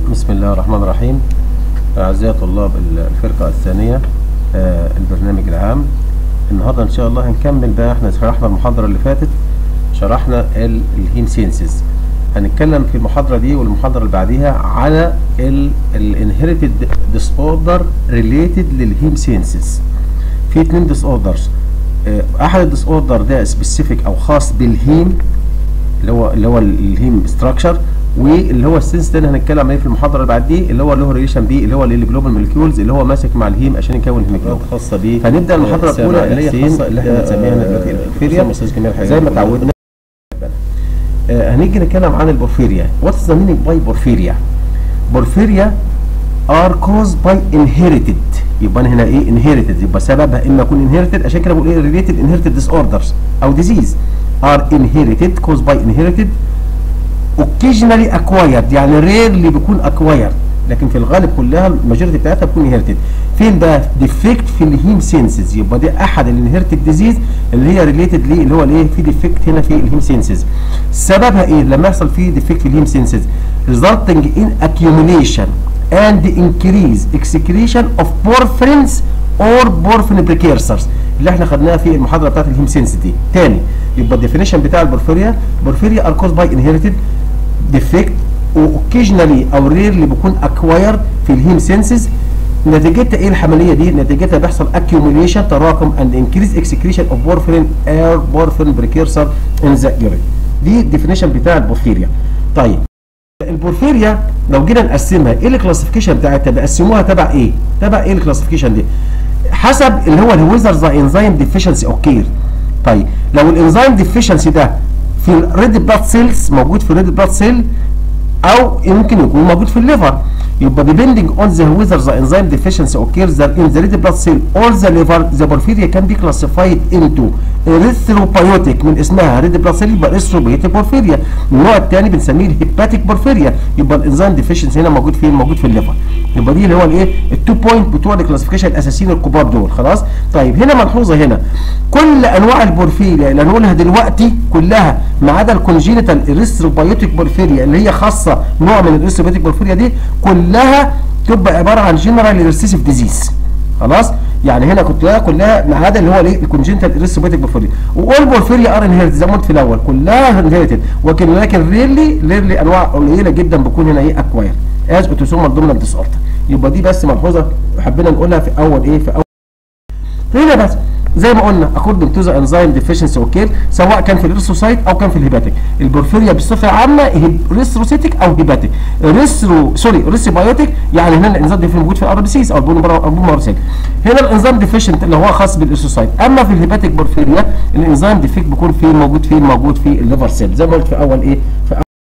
بسم الله الرحمن الرحيم أعزائي طلاب الفرقة الثانية آه، البرنامج العام النهاردة إن شاء الله هنكمل بقى احنا شرحنا المحاضرة اللي فاتت شرحنا ال- الهيم سينسز هنتكلم في المحاضرة دي والمحاضرة اللي بعديها على الانهيرتد ديس اوردر ريليتد للهيم سينسز في اتنين ديس اوردرز احد الديس اوردر ده سبيسيفيك او خاص بالهيم اللي هو اللي هو الهيم ستراكشر واللي هو السنس ده اللي هنتكلم عليه في المحاضره اللي بعد دي اللي هو له ريليشن بيه اللي هو الجلوبال مولكيولز اللي هو ماسك مع الهيم عشان يكون الهيموجلوبين خاصه بيه هنبدا المحاضره الاولى اللي هي خاصه اللي احنا بنسميها دلوقتي البورفيريا زي ما اتعودنا آه، هنيجي نتكلم عن البورفيريا وات از ذا مينينج باي بورفيريا بورفيريا ار كوز باي انهيرتد يبقى أنا هنا ايه انهيرتد يبقى سببها اما يكون انهيرتد عشان كده بقول ايه ريليتد انهيرتد ديس اوردرز او ديزيز ار انهيرتد كوز باي انهيرتد occasionally acquired يعني rarely بيكون acquired لكن في الغالب كلها الماجوريتي بتاعتها بتكون انهيرتد فين بقى ديفكت في الهيم سينسز يبقى ده احد الانهيرتد ديزيز اللي هي ريليتد ليه اللي هو الايه في ديفكت هنا في الهيم سينسز سببها ايه لما يحصل فيه ديفكت في الهيم سينسز resulting in accumulation and increase excretion of porphyrins or porphyrin precursors اللي احنا خدناها في المحاضره بتاعت الهيم سينس دي تاني يبقى الديفينيشن بتاع البورفيريا بورفيريا ار كوز باي انهيرتد ديفكت واوكيجنالي او ريرلي بيكون اكوايرد في الهيم سينسز نتيجتها ايه الحمليه دي؟ نتيجتها بيحصل accumulation تراكم and increased excretion of porphyrin or porphyrin precursor in the urine. دي الديفينيشن بتاع البورفيريا. طيب البورفيريا لو جينا نقسمها ايه الكلاسيفيكيشن بتاعتها؟ بقسموها تبع ايه؟ تبع ايه الكلاسيفيكيشن دي؟ حسب اللي هو الويزر ذا انزيم ديفيشنسي اوكير. طيب لو الانزيم ديفيشنسي ده في الريد بلاد سيلز موجود في الريد بلاد سيل او يمكن يكون موجود في الليفر يبقى depending on the whether the enzyme deficiency occurs that in the red blood cell or the liver the porphyria can be classified into erythropoietic من اسمها red blood cell يبقى erythropoietic porphyria النوع الثاني بنسميه الهيباتيك porphyria يبقى الانزيم ديفيشنسي هنا موجود فين موجود في الليفر يبقى دي اللي هو الايه التو بوينت بتوع الكلاسيفيكيشن الاساسيين الكبار دول خلاص طيب هنا ملحوظه هنا كل انواع البورفيريا اللي هنقولها دلوقتي كلها ما عدا الكونجينيتال اريثروبايوتيك بورفيريا اللي هي خاصه نوع من الاريثروبايوتيك بورفيريا دي كلها تبقى عباره عن جنرال ريسيسيف ديزيز خلاص يعني هنا كلها كلها ما عدا اللي هو الايه الكونجنتال اريثروبايوتيك بورفيريا واول بورفيريا ار انهيرتد زي ما قلت في الاول كلها انهيرتد ولكن لكن ريرلي ريرلي انواع قليله جدا بتكون هنا ايه اكواير از اوتوسومال دومينانت ديس اوردر يبقى دي بس ملحوظه حبينا نقولها في اول ايه في اول هنا بس زي ما قلنا اكوردنج تو ذا انزيم ديفيشنسي اوكي سواء كان في الريثروسايت او كان في الهيباتيك البورفيريا بصفه عامه ريثروسيتيك او هيباتيك ريثرو سوري ريثروبايوتيك يعني هنا الانزيم ديفيشنت موجود في الار بي سيز او البون مارسيل هنا الانزيم ديفيشنت اللي هو خاص بالريثروسايت اما في الهيباتيك بورفيريا الانزيم ديفيكت بيكون فين موجود فين موجود في الليفر سيل زي ما قلت في اول ايه في أول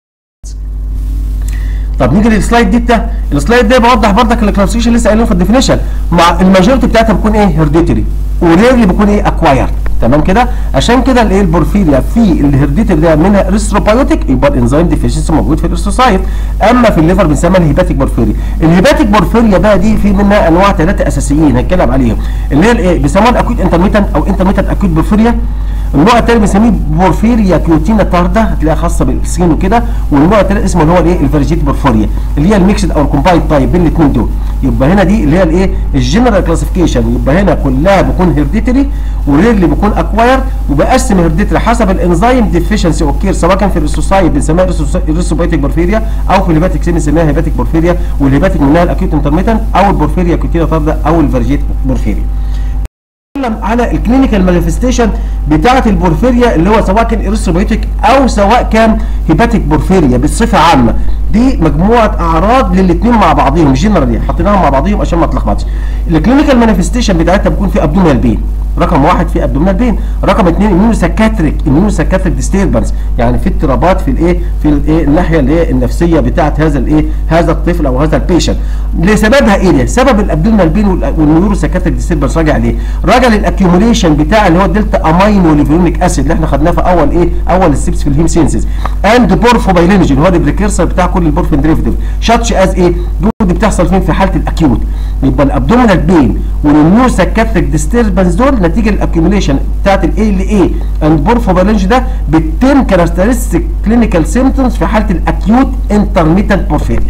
طب نيجي للسلايد دي بتاع السلايد ده بوضح بردك الكلاسيفيكيشن لسه قايلينه في الديفينيشن مع الماجورتي بتاعتها بتكون ايه هيرديتري وريرلي بيكون ايه اكوايرد تمام كده عشان كده الايه البورفيريا في الهيرديتري ده منها اريثروبايوتيك يبقى الانزيم ديفيشنسي موجود في الارثروسايت اما في الليفر بنسميها الهيباتيك بورفيريا الهيباتيك بورفيريا بقى دي في منها انواع ثلاثه اساسيين هنتكلم عليهم اللي هي الايه بيسموها الاكوت انترميتنت او انترميتنت اكوت بورفيريا النوع الثاني بنسميه بورفيريا كيوتينا تاردا هتلاقيها خاصه بالسكين وكده والنوع الثالث اسمه اللي هو الايه الفيرجيت بورفيريا اللي هي الميكسد او الكومبايند تايب بين الاثنين دول يبقى هنا دي اللي هي الايه الجنرال كلاسيفيكيشن يبقى هنا كلها بيكون هيرديتري وريرلي بيكون اكواير وبقسم هيرديتري حسب الانزيم ديفيشنسي اوكير سواء كان في الريسوسايت بنسميها الريسوبايتيك بورفيريا او في الهيباتيك سين بنسميها هيباتيك بورفيريا والهيباتيك منها الاكيوت انترميتنت او البورفيريا كيوتينا تاردا او الفيرجيت بورفيريا نتكلم على الكلينيكال مانيفستيشن بتاعه البورفيريا اللي هو سواء كان اريثروبايوتيك او سواء كان هيباتيك بورفيريا بصفه عامه دي مجموعه اعراض للاثنين مع بعضهم جنرالي حطيناهم مع بعضهم عشان ما تلخبطش الكلينيكال مانيفستيشن بتاعتها بيكون في ابدومينال بين رقم واحد في ابدومينال بين رقم اثنين اميونو ساكاتريك اميونو ساكاتريك ديستربنس يعني في اضطرابات في الايه في الايه الناحيه اللي هي النفسيه بتاعه هذا الايه هذا الطفل او هذا البيشنت لسببها ايه ده سبب الابدومينال بين والنيورو ساكاتريك ديستربنس راجع ليه راجع للاكيوميليشن بتاع اللي هو الدلتا امينو ليفيونيك اسيد اللي احنا خدناه في اول ايه اول ستيبس في الهيم سينسز اند بورفوبايلينوجين هو البريكيرسر بتاع كل البورفين ديريفيتيف شاتش از ايه دي بتحصل فين في حاله الاكيوت يبقى الابدومينال بين والنيو ساكاتريك ديستربنس دول نتيجه الاكيوميليشن بتاعت الاي ال اي اند بورفوبالنج ده بتتم كاركترستيك كلينيكال سيمبتومز في حاله الاكيوت انترميتنت بورفيريا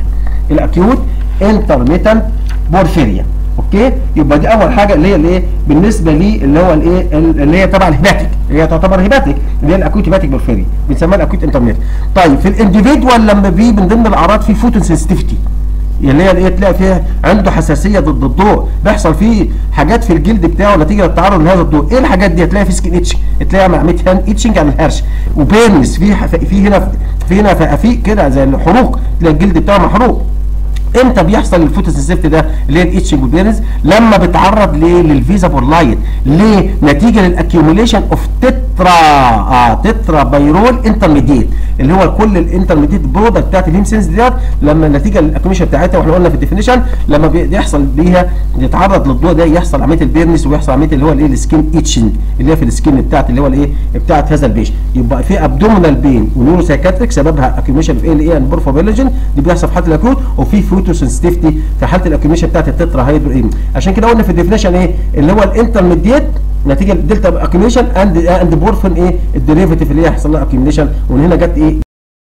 الاكيوت انترميتنت بورفيريا اوكي يبقى دي اول حاجه اللي هي الايه بالنسبه لي اللي هو الايه اللي هي تبع الهيباتيك اللي هي تعتبر هيباتيك اللي هي الاكوت هيباتيك بورفيريا بنسميها الاكوت انترميت طيب في الانديفيدوال لما في من ضمن الاعراض في فوتو سنسيتيفيتي اللي هي الايه تلاقي فيها عنده حساسيه ضد الضوء بيحصل فيه حاجات في الجلد بتاعه نتيجه للتعرض لهذا الضوء ايه الحاجات دي هتلاقي في سكين اتش تلاقي عمليه هان اتشنج على الهرش وبيرنس في في هنا في هنا فقافيق كده زي الحروق تلاقي الجلد بتاعه محروق امتى بيحصل الفوتوسنسيفت ده اللي هي الاتشنج والبيرنز لما بتعرض ليه للفيزابور لايت ليه نتيجه للاكيوميليشن اوف تترا اه تترا بايرول انترميديت اللي هو كل الانترميديت برودكت بتاعت الهيمسنس ديت لما نتيجه للاكيوميشن بتاعتها واحنا قلنا في الديفينيشن لما بيحصل بيها يتعرض للضوء ده يحصل عمليه البيرنس ويحصل عمليه اللي هو الايه السكين اتشنج اللي هي في السكين بتاعت اللي هو الايه بتاعت هذا البيش يبقى في ابدومينال بين ونيورو سايكاتريك سببها اكيوميشن في ايه اللي ايه بورفوبيلوجين دي بيحصل في حاله الاكيوت وفي فوتو سنسيتيفيتي في حاله الاكيوميشن بتاعت التترا هيدرو عشان كده قلنا في الديفينيشن ايه اللي هو الانترميديت نتيجه الدلتا اكيوميشن اند اند بورفين ايه الديريفيتيف اللي هي هيحصل لها اكيوميشن ومن هنا جت ايه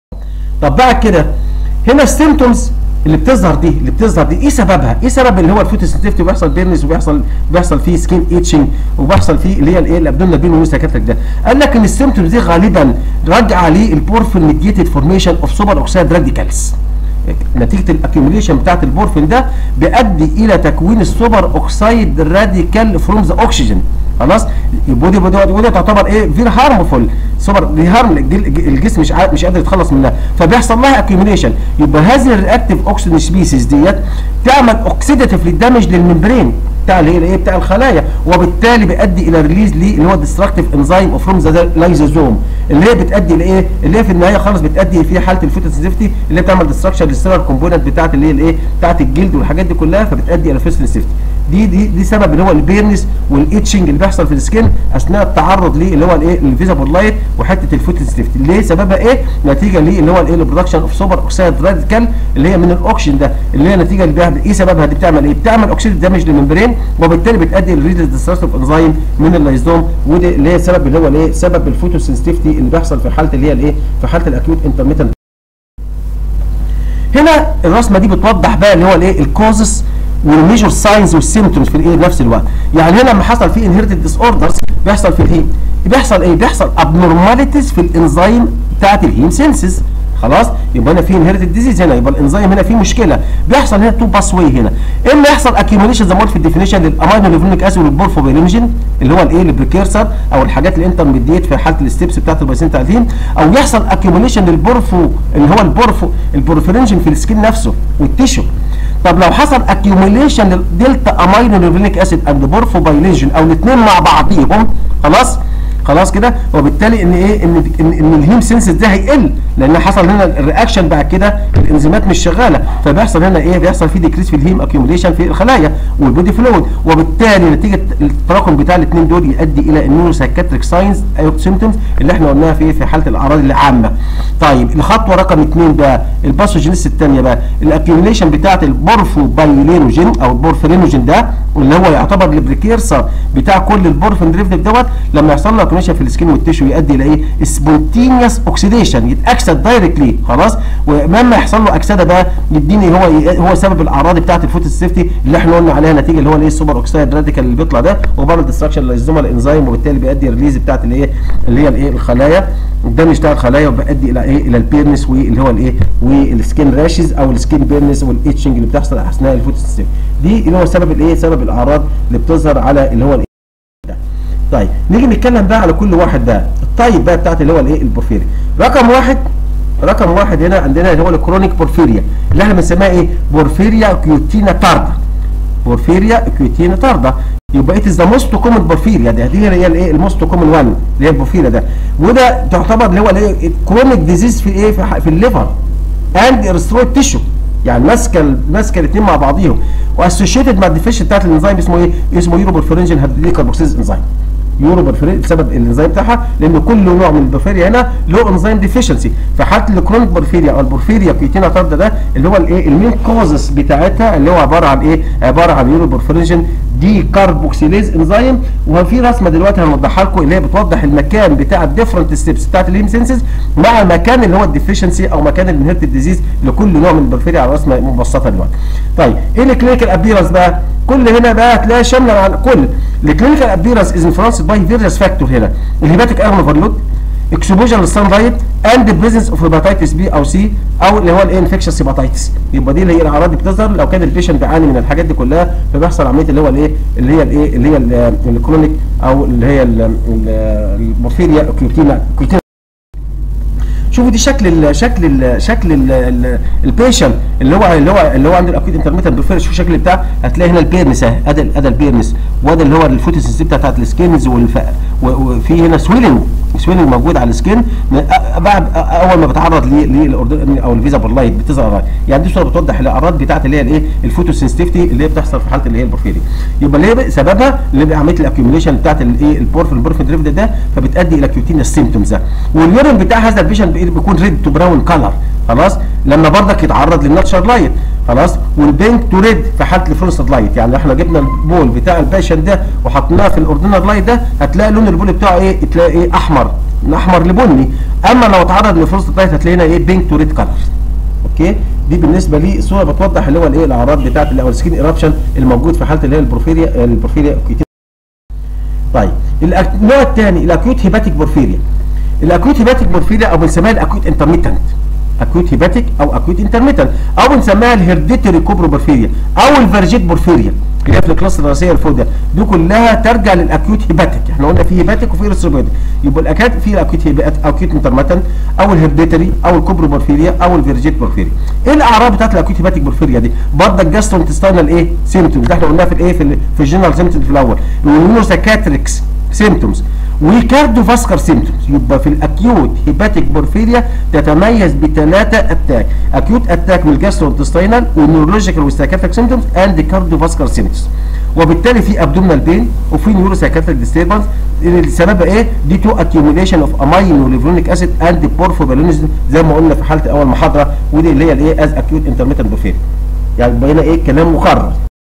طب بعد كده هنا السيمتومز اللي بتظهر دي اللي بتظهر دي ايه سببها؟ ايه سبب اللي هو الفوتوسنسيتيفيتي وبيحصل بيرنس وبيحصل بيحصل فيه سكين اتشنج وبيحصل فيه اللي هي الايه الابدومينال بين والسكاتريك ده قال لك ان السيمتومز دي غالبا راجعه للبورفين ميديتد فورميشن اوف سوبر اوكسيد راديكالز نتيجه الاكيوميليشن بتاعت البورفين ده بيؤدي الى تكوين السوبر اوكسيد راديكال فروم ذا اوكسجين خلاص يبقى دي ودي تعتبر ايه فير هارمفول سوبر دي هارم الجسم مش مش قادر يتخلص منها فبيحصل لها اكيوميليشن يبقى هذه الرياكتيف اوكسجين سبيسيز ديت تعمل اوكسيداتيف للدمج للممبرين بتاع اللي هي الايه بتاع الخلايا وبالتالي بيؤدي الى ريليز ليه اللي هو ديستراكتيف انزيم فروم ذا لايزوزوم اللي هي بتؤدي لايه اللي هي في النهايه خالص بتؤدي في حاله الفوتوسنسيفتي اللي هي بتعمل ديستراكشن للسيلر كومبوننت بتاعت اللي هي الايه بتاعت الجلد والحاجات دي كلها فبتؤدي الى فوتوسنسيفتي دي دي دي سبب اللي هو البيرنس والاتشنج اللي بيحصل في السكين اثناء التعرض ليه اللي هو الايه الفيزابل لايت وحته الفوتوسنسيفتي ليه سببها ايه نتيجه ليه اللي هو الايه البرودكشن اوف سوبر اوكسيد راديكال اللي هي من الاوكسجين ده اللي هي نتيجه اللي ايه سببها دي بتعمل ايه بتعمل اوكسيد دامج للممبرين وبالتالي بتؤدي للريدز ديسترسيف انزيم من اللايزوم ودي اللي هي سبب اللي هو الايه سبب الفوتوسنسيفتي اللي بيحصل في حاله اللي هي الايه في حاله الاكيوت انترميتنت هنا الرسمه دي بتوضح بقى اللي هو الايه الكوزس والميجور ساينز والسيمتومز في الايه نفس الوقت يعني هنا لما حصل في انهيرتد ديس اوردرز بيحصل في الايه بيحصل ايه بيحصل ابنورماليتيز في الانزيم بتاعت الهيم سينسز خلاص يبقى هنا في انهيرتد ديزيز هنا يبقى الانزيم هنا في مشكله بيحصل هنا تو باس واي هنا اما يحصل اكيوميليشن زي ما قلت في الديفينيشن للامينو ليفونيك اسيد والبورفوبيلينجين اللي هو الايه البريكيرسر او الحاجات الانترميديت في حاله الستبس بتاعت البايسنت الهيم او يحصل اكيوميليشن للبورفو اللي هو البورفو البورفيرينجين في السكين نفسه والتيشو طب لو حصل اكيوميليشن للدلتا امينو ليفونيك اسيد اند بورفوبيلينجين او الاثنين مع بعضيهم خلاص خلاص كده وبالتالي ان ايه ان ان, إن الهيم سينسز ده هيقل لان حصل هنا الرياكشن بعد كده الانزيمات مش شغاله فبيحصل هنا ايه بيحصل في ديكريس في الهيم اكيوميليشن في الخلايا والبودي فلويد وبالتالي نتيجه التراكم بتاع الاثنين دول يؤدي الى النيورو سايكاتريك ساينز او سيمتومز اللي احنا قلناها في في حاله الاعراض العامه طيب الخطوه رقم اثنين بقى الباثوجينيس الثانيه بقى الاكيوميليشن بتاعه البورفوبايلينوجين او البورفيرينوجين ده اللي هو يعتبر البريكيرسر بتاع كل البورفين ديريفيتيف دوت لما يحصل له اكيوميليشن في السكين والتيشو يؤدي الى ايه سبونتينيوس اوكسيديشن يتاكسد دايركتلي خلاص ولما يحصل له اكسده بقى يديني هو هو سبب الاعراض بتاعه الفوتوسيفتي اللي احنا قلنا عليها نتيجه اللي هو الايه السوبر اوكسيد راديكال اللي بيطلع ده وبعمل ديستراكشن للزومال انزيم وبالتالي بيؤدي ريليز بتاعه الايه اللي هي الايه الخلايا الدمج بتاع الخلايا وبيؤدي الى ايه الى البيرنس واللي هو الايه والسكين راشز او السكين بيرنس والاتشنج اللي بتحصل اثناء الفوتوسيفتي دي اللي هو سبب الايه سبب الاعراض اللي بتظهر على اللي هو طيب نيجي نتكلم بقى على كل واحد ده الطيب بقى بتاعت اللي هو الايه البورفيريا رقم واحد رقم واحد هنا عندنا اللي هو الكرونيك بورفيريا اللي احنا بنسميها ايه بورفيريا كيوتينا تاردا بورفيريا كيوتينا تاردا يبقى ات ذا موست كومن بورفيريا ده دي هي الايه الموست كومن وان اللي هي البورفيريا ده وده تعتبر اللي هو الايه كرونيك ديزيز في ايه في, في الليفر اند ارسترويد تيشو يعني ماسكه ماسكه الاثنين مع بعضيهم واسوشيتد مع الديفيشن بتاعت الانزيم اسمه ايه؟ اسمه يوروبورفيرنجين هيدروليك كاربوكسيز انزيم يورو بورفيريا بسبب الانزيم بتاعها لان كل نوع من البورفيريا هنا له انزيم ديفيشنسي في حاله الكرونيك بورفيريا او البورفيريا كيتينا تاردا ده اللي هو الايه المين كوزس بتاعتها اللي هو عباره عن ايه عباره عن يورو بورفيرينجين دي كاربوكسيليز انزيم وفي رسمه دلوقتي هنوضحها لكم اللي هي بتوضح المكان بتاع الديفرنت ستيبس بتاعت الهيم سينسز مع مكان اللي هو الديفيشنسي او مكان الانهيرتد ديزيز لكل نوع من البورفيريا على رسمه مبسطه دلوقتي. طيب ايه الكلينيكال ابيرنس بقى؟ كل هنا بقى هتلاقي شامله على كل الكلينيكال ابيرنس از انفلونسد باي فيريوس فاكتور هنا الهيباتيك ايرون اوفرلود اكسبوجر للسان لايت اند بريزنس اوف هيباتيتس بي او سي او اللي هو الايه انفكشس هيباتيتس يبقى دي اللي هي الاعراض دي بتظهر لو كان البيشنت بيعاني من الحاجات دي كلها فبيحصل عمليه اللي هو الايه اللي هي الايه اللي هي الكرونيك او اللي هي المورفيريا كيوتينا كيوتينا شوفوا دي شكل ال شكل ال شكل البيشنت اللي هو اللي هو اللي هو عنده الاكيوت انترميتنت بريفير شوف الشكل بتاع هتلاقي هنا البيرنس اهي ادي ادي البيرنس وده اللي هو الفوتوسنسيتي بتاعت السكينز وفي هنا سويلنج سويلنج موجود على السكين بعد اول ما بتعرض للاردن او الفيزابل لايت بتظهر يعني دي صوره بتوضح الاعراض بتاعت اللي هي الايه الفوتوسنسيتيفيتي اللي هي بتحصل في حاله اللي هي البورفيري يبقى اللي هي سببها اللي هي عمليه الاكيوميليشن بتاعت الايه البورفين البورفين دريفت ده فبتؤدي الى كيوتينيا سيمتومز ده واليورين بتاع هذا البيشنت بيكون ريد تو براون كلر خلاص لما برضك يتعرض للناتشر لايت خلاص والبينك تو ريد في حاله الفلوسد لايت يعني احنا جبنا البول بتاع البيشنت ده وحطيناه في الاوردينال لايت ده هتلاقي لون البول بتاعه ايه تلاقي ايه احمر من احمر لبني اما لو اتعرض لفلوسد لايت هتلاقي هنا ايه بينك تو ريد كلر اوكي دي بالنسبه لي صوره بتوضح اللي هو الايه الاعراض بتاعت اللي هو السكين ايرابشن الموجود في حاله اللي هي البورفيريا البورفيريا طيب النوع الثاني الاكيوت هيباتيك بورفيريا الاكيوت هيباتيك بورفيريا او بنسميها الاكيوت انترميتنت اكيوت هيباتيك او اكيوت انترميتنت او بنسميها الهيرديتري كوبرو بورفيريا او الفرجيت بورفيريا اللي هي في الكلاس الرئيسيه اللي فوق ده دي كلها ترجع للاكيوت هيباتيك احنا قلنا في هيباتيك وفي ريستروبيتيك يبقى الاكيوت في الاكيوت هيباتيك اكيوت انترميتنت او الهيرديتري او الكوبرو بورفيريا او الفرجيت بورفيريا ايه الاعراض بتاعت الاكيوت هيباتيك بورفيريا دي برضه الجاسترو انتستينال ايه سيمتومز ده احنا قلناها في الايه في, في الجنرال سيمتومز في الاول والنيوروساكاتريكس سيمتومز وكارديوفاسكر سيمتومز يبقى في الاكيوت هيباتيك بورفيريا تتميز بثلاثه اتاك اكيوت اتاك من الجاسترو انتستينال والنيورولوجيكال والسايكاتريك سيمتومز اند كارديوفاسكر سيمتومز وبالتالي في ابدومينال بين وفي نيوروسايكاتريك ديستربنس السبب ايه دي تو اكيوميليشن اوف امين وليفرونيك اسيد اند بورفوبالونيزم زي ما قلنا في حاله اول محاضره ودي اللي هي الايه از اكيوت انترميتنت بورفيريا يعني بقينا ايه كلام مقرر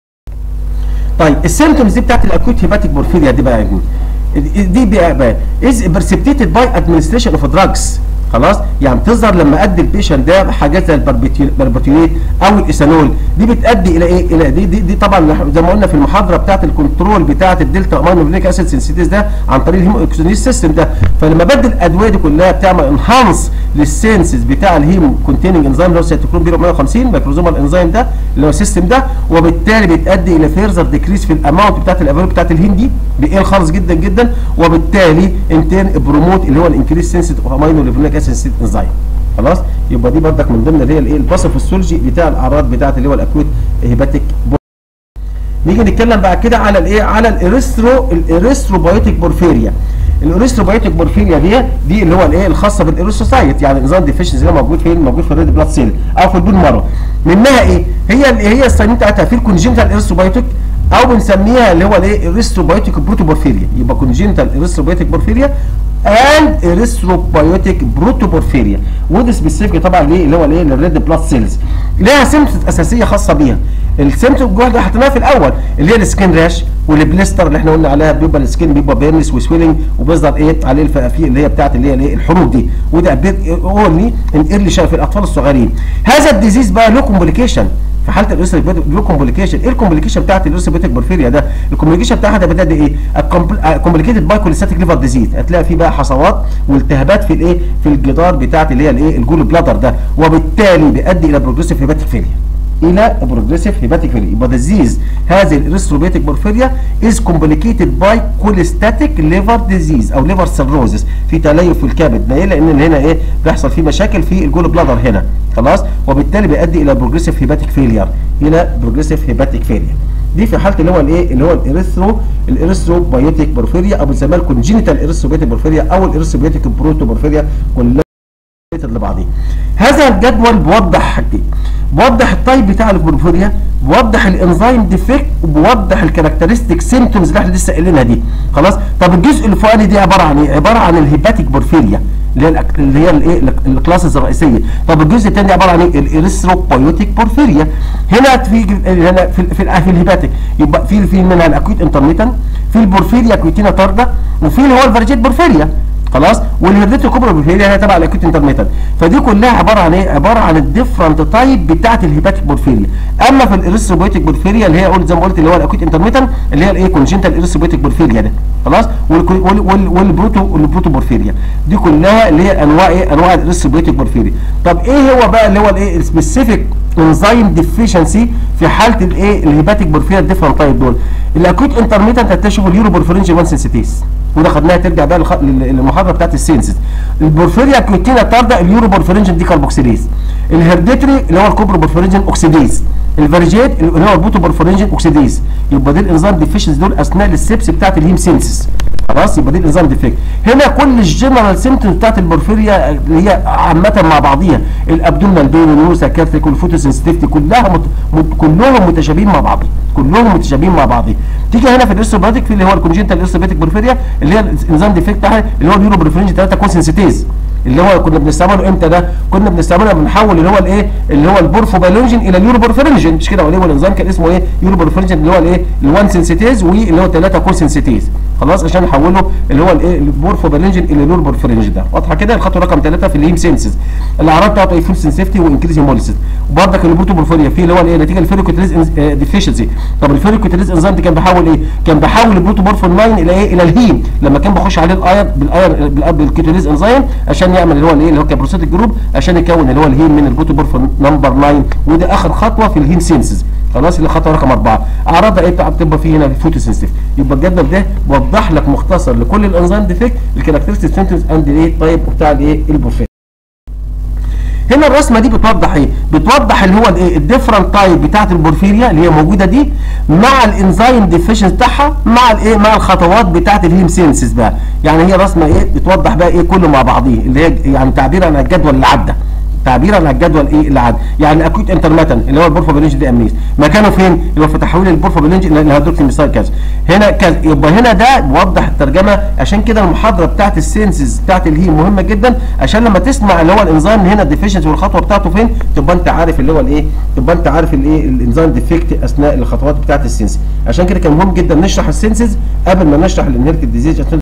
طيب السيمتومز دي بتاعت الاكيوت هيباتيك بورفيريا دي بقى يا دي بقى از برسبتيتد باي ادمنستريشن اوف دراجز خلاص يعني بتظهر لما ادي البيشنت ده حاجات زي البربيتيوليت او الايثانول دي بتؤدي الى ايه الى دي دي, دي طبعا زي ما قلنا في المحاضره بتاعه الكنترول بتاعه الدلتا امينوفينيك اسيد سنسيتيز ده عن طريق الهيمو اكسجينيز سيستم ده فلما بدي الادويه دي كلها بتعمل انهانس للسينسز بتاع الهيمو كونتيننج انزيم اللي هو سيتوكروم بي 150 مايكروزومال انزيم ده اللي هو السيستم ده وبالتالي بتؤدي الى فيرزر ديكريس في الاماونت بتاعه الافيول بتاعه الهيم دي بيقل خالص جدا جدا وبالتالي انتين بروموت اللي هو الانكريس سنسيتيف اوف امينوفينيك اسيد انزيم خلاص يبقى دي بردك من ضمن اللي هي الايه الباثوفيسيولوجي بتاع الاعراض بتاعه اللي هو الاكوت هيباتيك نيجي نتكلم بعد كده على الايه على الاريثرو الاريثروبايوتيك بورفيريا الاريثروبايوتيك بورفيريا دي دي اللي هو الايه الخاصه بالاريثروسايت يعني انزيم ديفيشنسي ده موجود فين موجود في الريد بلاد سيل او في البون مارو منها ايه هي هي الساين بتاعتها في الكونجنتال اريثروبايوتيك او بنسميها اللي هو الايه اريثروبايوتيك بروتوبورفيريا يبقى كونجنتال اريثروبايوتيك بورفيريا اند اريثروبايوتيك بروتوبورفيريا ودي سبيسيفيك طبعا ليه اللي هو الايه الريد بلاد سيلز ليها سيمتومز اساسيه خاصه بيها السيمتوم جوه اللي حطيناها في الاول اللي هي السكين راش والبليستر اللي احنا قلنا عليها بيبقى السكين بيبقى بيرنس وسويلنج وبيظهر ايه عليه الفقافيق اللي هي بتاعت اللي هي الايه الحروب دي وده اونلي ان ايرلي في الاطفال الصغيرين هذا الديزيز بقى له كومبليكيشن في حاله الارثروبيتك له كومبليكيشن ايه الكومبليكيشن بتاعت الارثروبيتك بورفيريا ده الكومبليكيشن بتاعها ده بتبدا ايه كومبليكيتد باي كوليستاتيك ليفر ديزيز هتلاقي فيه بقى حصوات والتهابات في الايه في الجدار بتاعت اللي هي الايه الجول بلادر ده وبالتالي بيؤدي الى بروجريسيف هيباتيك فيليا الى بروجريسيف هيباتيك فيليا يبقى ديزيز هذه الارثروبيتك بورفيريا از كومبليكيتد باي كوليستاتيك ليفر ديزيز او ليفر سيروزس في تليف في الكبد ليه لان هنا ايه بيحصل فيه مشاكل في الجول بلادر هنا خلاص وبالتالي بيؤدي الى بروجريسيف هيباتيك فيلير الى بروجريسيف هيباتيك فيلير دي في حاله اللي هو الايه اللي هو الاريثرو الاريثروبايوتيك بورفيريا او بنسميها الكونجينيتال اريثروبيتيك بورفيريا او الاريثروبيتيك بروتوبورفيريا كلها لبعضيها هذا الجدول بيوضح حاجتين بوضح التايب بتاع البورفيريا بوضح الانزيم ديفكت وبوضح الكاركترستيك سيمتومز اللي احنا لسه قايلينها دي خلاص طب الجزء اللي فوقاني دي عباره عن ايه عباره عن الهيباتيك بورفيريا اللي هي الأك- اللي هي الايه الكلاسز الرئيسيه طب الجزء الثاني عباره عن ايه الاريثروبويوتيك بورفيريا هنا في هنا في في, في, في الهيباتيك يبقى في في منها الاكويت انترميتن في البورفيريا كويتينا تاردا وفي اللي هو الفرجيت بورفيريا خلاص والهيرديتو كوبرا بورفيريا هي تبع الاكوت انترميتن فدي كلها عباره عن ايه عباره عن الديفرنت تايب بتاعه الهيباتيك بورفيريا اما في الاريثروبويتيك بورفيريا اللي هي قلت زي ما قلت اللي هو الاكوت انترميتن اللي هي الايه كونجنتال اريثروبويتيك بورفيريا ده خلاص والكو- وال- وال- والبروتو والبروتو بورفيريا دي كلها اللي هي انواع ايه انواع الاريثروبويتيك بورفيريا طب ايه هو بقى اللي هو الايه السبيسيفيك انزيم ديفيشنسي في حاله الايه الهيباتيك بورفيريا الديفرنت تايب دول الاكوت انترميتنت هتكتشف اليورو بورفرنجي 1 سنسيتيز وده خدناها ترجع بقى للخ- لل- للمحاضره بتاعت السينسز البورفيريا كويتينا تاردا اليورو بورفرنجين دي كاربوكسيليز الهيرديتري اللي هو الكوبرو بورفرنجين اوكسيديز الفيرجيت اللي هو البوتو بورفرنجين اوكسيديز يبقى دي الانزيم ديفيشنز دول اثناء السبس بتاعت الهيم سينسز خلاص يبقى دي الانزيم ديفكت هنا كل الجنرال سيمتومز بتاعت البورفيريا اللي هي عامه مع بعضيها الابدومينال بين والنوسا كارتيك والفوتوسنسيتيفيتي كلها مت... مت... كلهم متشابهين مع بعض كلهم متشابهين مع بعض تيجي هنا في الارثروباتيك في اللي هو الكونجنتال ارثروباتيك بورفيريا اللي هي الانزيم ديفكت بتاعها اللي هو اليورو بريفرنج 3 كونسنسيتيز اللي هو كنا بنستعمله امتى ده؟ كنا بنستعمله بنحول اللي هو الايه؟ اللي هو البورفوبالونجين الى اليوروبورفرنجين مش كده ولا الانزيم كان اسمه ايه؟ يوروبورفرنجين اللي هو الايه؟ ال1 سنسيتيز واللي هو 3 كونسنسيتيز خلاص عشان نحوله اللي هو الايه؟ البورفوبالونجين الى اليوروبورفرنجين ده واضحه كده الخطوه رقم 3 في الهيم سينسز الاعراض بتاعته ايه؟ فول سنسيفتي وانكريز هيموليسيس وبرضك البروتوبورفيريا فيه اللي هو الايه؟ نتيجه الفيريكوتريز ديفيشنسي طب الفيريكوتريز انزيم دي كان بيحول ايه؟ كان بيحول البروتوبورفين 9 الى ايه؟ الى الهيم لما كان بيخش عليه الاير بالاير بالكيتوليز انزيم عشان يعمل اللي هو الايه؟ اللي هو كبروسيتيك جروب عشان يكون اللي هو الهيم من البروتوبورفين نمبر 9 ودي اخر خطوه في الهيم سينسز خلاص اللي خطوه رقم اربعه اعراضها ايه بتبقى بتبقى فيه هنا الفوتوسنسيف يبقى الجدول ده بوضح لك مختصر لكل الانزيم ديفكت الكاركترستيك سيمتومز اند ايه تايب بتاع الايه البورفين هنا الرسمه دي بتوضح ايه بتوضح اللي هو الايه الديفرنت تايب بتاعه البورفيريا اللي هي موجوده دي مع الانزيم ديفيشنس بتاعها مع الايه مع الخطوات بتاعه الهيم سينسز بقى يعني هي رسمه ايه بتوضح بقى ايه كله مع بعضيه اللي هي يعني تعبيرا عن الجدول اللي عدى تعبيرا عن الجدول ايه اللي عدى يعني الاكوت انترميتن اللي هو البورفابيلينج دي اميز مكانه فين اللي هو في تحويل البورفابيلينج الى الهيدروكسيميثايل كذا هنا كذا يبقى هنا ده بيوضح الترجمه عشان كده المحاضره بتاعت السينسز بتاعت الهيم مهمه جدا عشان لما تسمع اللي هو الانزيم هنا الديفيشنسي والخطوه بتاعته فين تبقى انت عارف اللي هو الايه تبقى انت عارف الايه الانزيم ديفكت اثناء الخطوات بتاعت السينسز عشان كده كان مهم جدا نشرح السينسز قبل ما نشرح الانهيرتد ديزيز عشان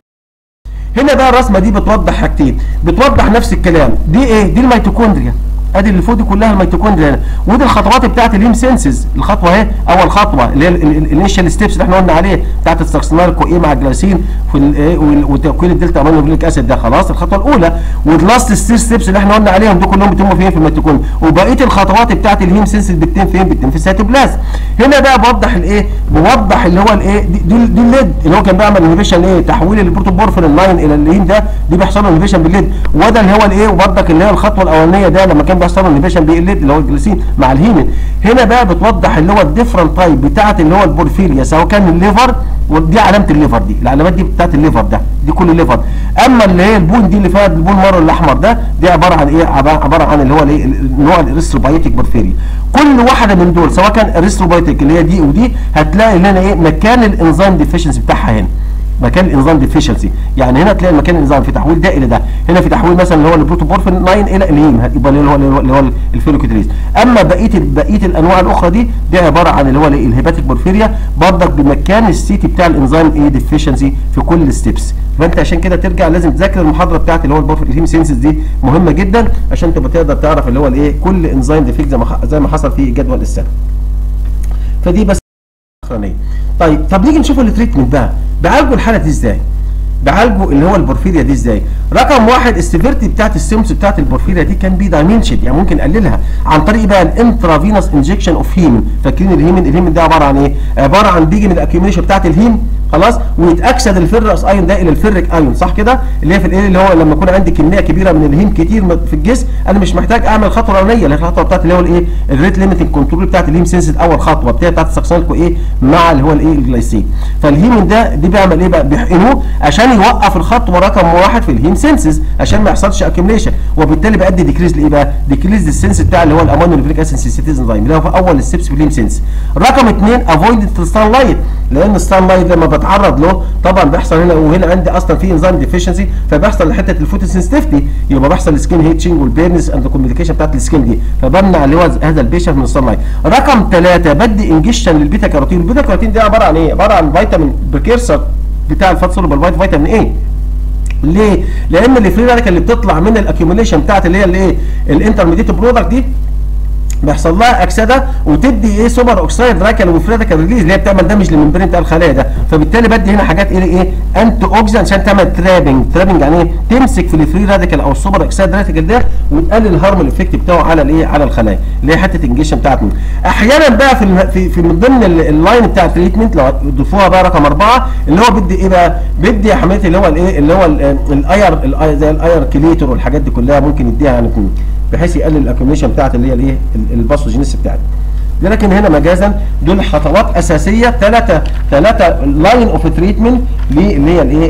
هنا بقى الرسمه دي بتوضح حاجتين بتوضح نفس الكلام دي ايه دي الميتوكوندريا ادي اللي فوق دي كلها الميتوكوندريا هنا ودي الخطوات بتاعت الهيم سينسز الخطوه اهي اول خطوه اللي هي الانيشال ستيبس اللي احنا قلنا عليه بتاعت السكسنال كو ايه مع الجلاسين في الايه وتكوين الدلتا امينو بليك اسيد ده خلاص الخطوه الاولى واللاست ستيبس اللي احنا قلنا عليهم دول كلهم بيتموا فين في الميتوكوندريا وبقيه الخطوات بتاعت الهيم سينسز بتتم فين بتتم في السيتوبلازم هنا بقى بوضح الايه بوضح اللي هو الايه دي دي, دي الليد اللي هو كان بيعمل انهبيشن ايه تحويل البروتوبورفين 9 الى الهيم ده دي بيحصل له انهبيشن بالليد وده اللي هو الايه وبرضك اللي هي الخطوه الاولانيه ده لما كان بيحصل له انهبيشن بالليد اللي هو الجليسين مع الهيمين هنا بقى بتوضح اللي هو الديفرنت تايب بتاعه اللي هو البورفيريا سواء كان الليفر ودي علامه الليفر دي العلامات دي بتاعه الليفر ده دي كل الليفر اما اللي هي البون دي اللي فيها البون مارو الاحمر ده دي عباره عن ايه عباره عن اللي هو الايه نوع الاريثروبايتيك بورفيريا كل واحده من دول سواء كان اريثروبايتيك اللي هي دي ودي هتلاقي هنا ايه مكان الانزيم ديفيشنسي بتاعها هنا مكان الانزيم ديفيشنسي يعني هنا تلاقي مكان الانزيم في تحويل ده الى ده هنا في تحويل مثلا اللي هو البروتوبورفين 9 الى الهيم يبقى اللي هو اللي هو الفيلوكيتريز اما بقيه بقيه الانواع الاخرى دي دي عباره عن اللي هو الهيباتيك بورفيريا برضك بمكان السيتي بتاع الانزيم ايه ديفيشنسي في كل الستبس فانت عشان كده ترجع لازم تذاكر المحاضره بتاعت اللي هو الهيم سينسز دي مهمه جدا عشان تبقى تقدر تعرف اللي هو الايه كل انزيم ديفيكت زي ما زي ما حصل في جدول السنه فدي بس الاخرانيه طيب طب نيجي نشوف التريتمنت بقى بعالجوا الحاله دي ازاي بعالجوا اللي هو البورفيريا دي ازاي رقم واحد السيفيرتي بتاعت السيمس بتاعت البورفيريا دي كان بي دايمنشن يعني ممكن نقللها عن طريق بقى الانترافينوس انجكشن اوف هيمين فاكرين الهيمين الهيمين ده عباره عن ايه عباره عن بيجي من الاكيوميشن بتاعت الهيم خلاص ويتاكسد الفيرس ايون ده الى الفيريك ايون صح كده اللي هي في الايه اللي هو لما يكون عندي كميه كبيره من الهيم كتير في الجسم انا مش محتاج اعمل الخطوه الاولانيه اللي هي الخطوه بتاعت اللي هو الايه الريت ليميتنج كنترول بتاعت الهيم سنسز اول خطوه بتاعت بتاعت السكسونيكو ايه مع اللي هو الايه الجلايسين فالهيمون ده دي بيعمل ايه بقى بيحقنوه عشان يوقف الخطوه رقم واحد في الهيم سنسز عشان ما يحصلش اكيوميليشن وبالتالي بيؤدي ديكريز لايه بقى ديكريز السنس بتاع اللي هو الامونيو نيوكليك اسيد سينسيتيز انزيم اللي هو في اول الستبس في الهيم سنس رقم اثنين افويد السان لايت لان السان لايت لما بتعرض له طبعا بيحصل هنا وهنا عندي اصلا في انزيم ديفيشنسي فبيحصل حته الفوتوسنسيتيفيتي يبقى بيحصل السكين هيتشنج والبيرنس اند كوميونيكيشن بتاعت السكين دي فبمنع اللي هو هذا البيشنت من السان لايت رقم ثلاثه بدي انجكشن للبيتا كاروتين البيتا كاروتين دي عباره عن ايه عباره عن فيتامين بريكيرسر بتاع الفات سولوبل فايت فيتامين ايه ليه؟ لان الفري راديكال اللي بتطلع من الاكيوميليشن بتاعت اللي هي الايه؟ الانترميديت برودكت دي بيحصل لها اكسده وتدي ايه سوبر اوكسايد راكل وفريديكال ريليز اللي هي بتعمل دامج للممبرين بتاع الخلايا ده فبالتالي بدي هنا حاجات ايه ايه انتي اوكسيدنت عشان تعمل ترابنج ترابنج يعني ايه تمسك في الفري راديكال او السوبر اوكسايد راديكال ده وتقلل الهارم افكت بتاعه على الايه على الخلايا اللي هي حته الانجيشن بتاعتنا احيانا بقى في الم... في, في من ضمن اللاين بتاع التريتمنت لو تضيفوها بقى رقم اربعه اللي هو بدي ايه بقى بدي يا حماتي اللي هو الايه اللي هو الاير زي الاير كليتور والحاجات دي كلها ممكن يديها يعني بحيث يقلل الاكيوميشن بتاعت اللي هي الايه الباثوجينيس بتاعتي لكن هنا مجازا دول خطوات اساسيه ثلاثه ثلاثه لاين اوف تريتمنت اللي هي الايه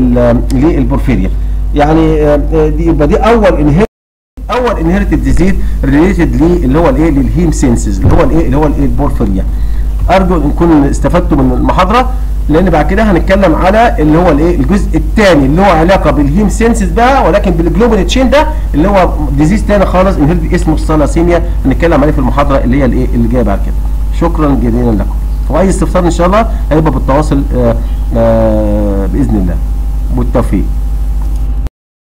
للبورفيريا يعني دي يبقى دي اول انهير اول انهيرتد ديزيز ريليتد اللي هو الايه للهيم سينسز اللي هو الايه اللي هو الايه البورفيريا ارجو ان تكونوا استفدتوا من المحاضره لان بعد كده هنتكلم على اللي هو الايه الجزء الثاني اللي هو علاقه بالهيم سينسز بقى ولكن بالجلوبال تشين ده اللي هو ديزيز ثاني خالص انهيرتد اسمه الثالاسيميا هنتكلم عليه في المحاضره اللي هي الايه اللي جايه بعد كده شكرا جزيلا لكم واي استفسار ان شاء الله هيبقى بالتواصل آآ آآ باذن الله والتوفيق